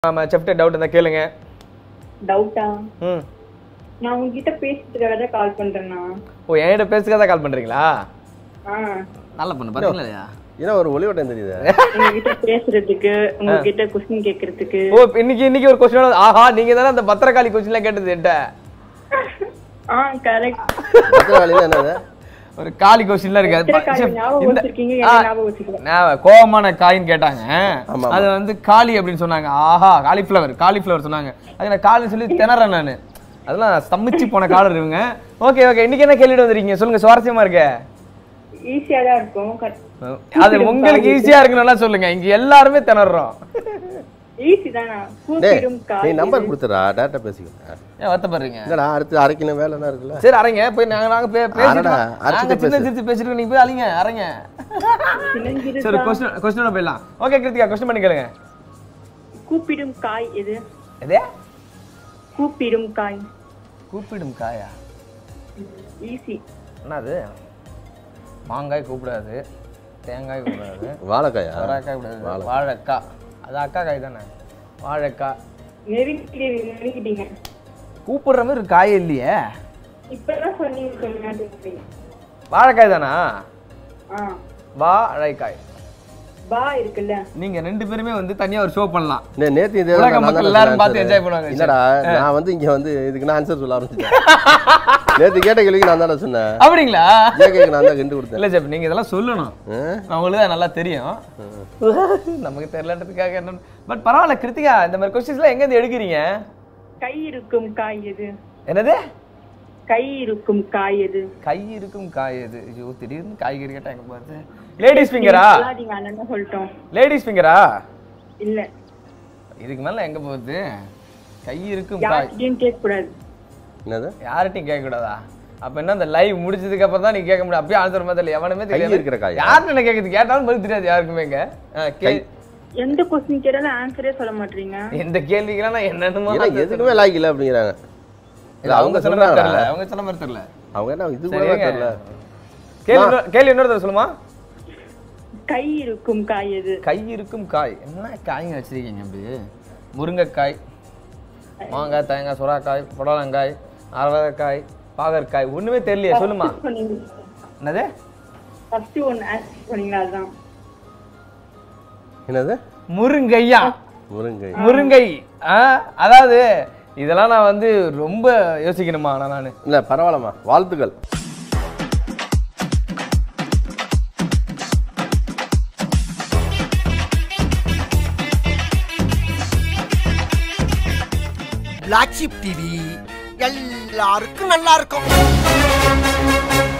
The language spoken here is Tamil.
ஆமா செஃப்ட் டவுட் இருந்தா கேளுங்க டவுட்டா ம் நான் உங்ககிட்ட பேசுறதுக்காக தான் கால் பண்றேன்னா ஓ என்கிட்ட பேசுறதா கால் பண்றீங்களா ஆ நல்ல பொண்ணு பாத்தீங்களா இல்லையா ஏன்னா ஒரு ஒளிவட்டம் தெரியுது உங்ககிட்ட பேசுறதுக்கு உங்ககிட்ட கொஸ்டின் கேக்குறதுக்கு ஓ இப்ப இன்னைக்கு இன்னைக்கு ஒரு கொஸ்டின் ஆஹா நீங்க தானே அந்த பத்திரகாளி கொஸ்டின்லாம் கேட்டது என்கிட்ட ஆ கரெக்ட் பத்திரகாளின்னா என்னது ஒரு காளி கொஸ்டின்லாம் இருக்கு அது பத்திரகாளி chef, ஞாபகம் இந்த- வச்சிருக்கீங்க, ஆ, என்ன ஞாபகம் வச்சுக்கல. நான் கோவமான காயின்னு கேட்டாங்க ஆமா. அது வந்து காளி அப்படின்னு சொன்னாங்க ஆஹா காலிஃப்ளவர் காலிஃப்ளவர் சொன்னாங்க அது நான் காலின்னு சொல்லி திணறேன் நான் அதெல்லாம் ஸ்தம்பிச்சு போன காலர் இவங்க ஓகே ஓகே இன்னைக்கு என்ன கேள்விட்டு வந்திருக்கீங்க சொல்லுங்க சுவாரஸ்யமா இருக்கு ஈஸியா தான் இருக்கும் அது உங்களுக்கு ஈஸியா இருக்கணும்னா சொல்லுங்க இங்க எல்லாருமே திணறோம் ஈஸி தானா டேய் கூப்பிடும் நீ காய் நம்பர் கொடுத்துடா டேட்டா பேசிக்க ஏன் வருத்தப்படுறீங்க இல்லடா அடுத்து அரைக்கணும் வேலைலாம் இருக்குல்ல சரி அரைங்க போய் நாங்க நாங்க பே- பேசிட்டு அரடா, அரைச்சிட்டு நாங்க சின்ன பேசு. சிரிச்சு பேசிட்டு நீங்க போய் அழிங்க அரைங்க சின்னஞ்சிறு சரி கொஸ்டின் கொஸ்டினோட போயிடலாம் ஓகே கிருத்திகா கொஸ்டின் பண்ணி கேளுங்க கூப்பிடும் காய் எது எதே கூப்பிடும் காய் கூப்பிடும் காயா ஈஸி என்னது மாங்காய் கூப்பிடாது தேங்காய் கூப்பிடாது வாழைக்காயா சொராக்காய் கூப்பிடாது வாழைக்காய் அது அக்கா காய் தானே வாழைக்காய் நெருங்கி நெருங்கிட்டீங்க கூப்பிடுற மாதிரி ஒரு காய் இல்லையே இப்பதான் சொன்னீங்க கொஞ்ச நேரத்துக்கு வாழைக்காய் தானா ஆ வாழைக்காய் பா இருக்குல்ல நீங்க ரெண்டு பேருமே வந்து தனியா ஒரு ஷோ பண்ணலாம் நே நேத்து இதே உலக தான் நான் மக்கள் தானே எல்லாரும் சொன்னேன் பார்த்து answer. enjoy பண்ணுவாங்க. இல்லடா நான் வந்து இங்க வந்து இதுக்கு நான் ஆன்சர் சொல்ல ஆரம்பிச்சிட்டேன் நேத்து கேட்ட கேள்விக்கு நான் தானே சொன்னேன் அப்படிங்களா ஜேகேக்கு நான் தான் கண்டு கொடுத்தேன் இல்ல ஜெப் நீங்க இதெல்லாம் சொல்லணும் ஆ? அவங்களுக்கு தான் நல்லா தெரியும் நமக்கு தெரியலன்றதுக்காக என்ன பட் பரவாயில்ல கிருத்திகா இந்த மாதிரி கொஸ்டின்ஸ்லாம் எங்க இருந்து எடுக்கிறீங்க கை இருக்கும் காய் எது என்னது கை இருக்கும் காய் எது கை இருக்கும் காய் எது ஐயோ திடீர்னு காய்கறி கேட்டா எங்க போகுது லேடிஸ் ஃபிங்கரா சொல்லாதீங்க அண்ணன் சொல்லிட்டோம் லேடிஸ் ஃபிங்கரா இல்ல இதுக்கு மேல எங்க போகுது கை இருக்கும் காய் யார்கிட்டயும் கேட்க கூடாது என்னது யார்கிட்டயும் கேட்க கூடாதா அப்ப என்ன இந்த லைவ் முடிச்சதுக்கு அப்புறம் தான் நீ கேட்க முடியும் அப்படியே ஆன்சர் மாதிரி தெரியல எவனுமே கை தெரியல இருக்கிற காயா? யார்கிட்ட என்ன கேக்குது கேட்டாலும் பதில் தெரியாது யாருக்குமே இங்க ஆ, கே- எந்த கொஸ்டின் கேட்டாலும் ஆன்சரே சொல்ல மாட்டீங்க இந்த கேள்விக்கெல்லாம் நான் என்னென்னமோ ஏன்னா எதுக்குமே லாய்க்கு இல்லை அப்படிங்கிறாங்க இல்ல அவங்க சொன்ன மாதிரி தெரியல அவங்க சொன்ன மாதிரி தெரியல அவங்க என்ன இது கூட சரிங்க. தெரியல கேள்வி இன்னொரு- கேள்வி இன்னொரு தடவை சொல்லுமா கை இருக்கும் காய் எது கை இருக்கும் காய் என்ன காய்ங்க வச்சிருக்கீங்க அப்படி முருங்கைக்காய் மாங்காய் தேங்காய் சுறாக்காய் புடலங்காய் அரவக்காய் பாகற்காய் ஒண்ணுமே தெரியலையே சொல்லுமா என்னது ஃபர்ஸ்ட் ஒன்னு ஆன்சர் சொன்னீங்களா அதுதான் என்னது முருங்கையா முருங்கை முருங்கை ஆ அதாவது இதெல்லாம் நான் வந்து ரொம்ப யோசிக்கணுமா நான் நானு இல்ல பரவாயில்லம்மா வாழ்த்துக்கள் பிளாக் ஷிப் டிவி எல்லாருக்கும் நல்லா இருக்கும்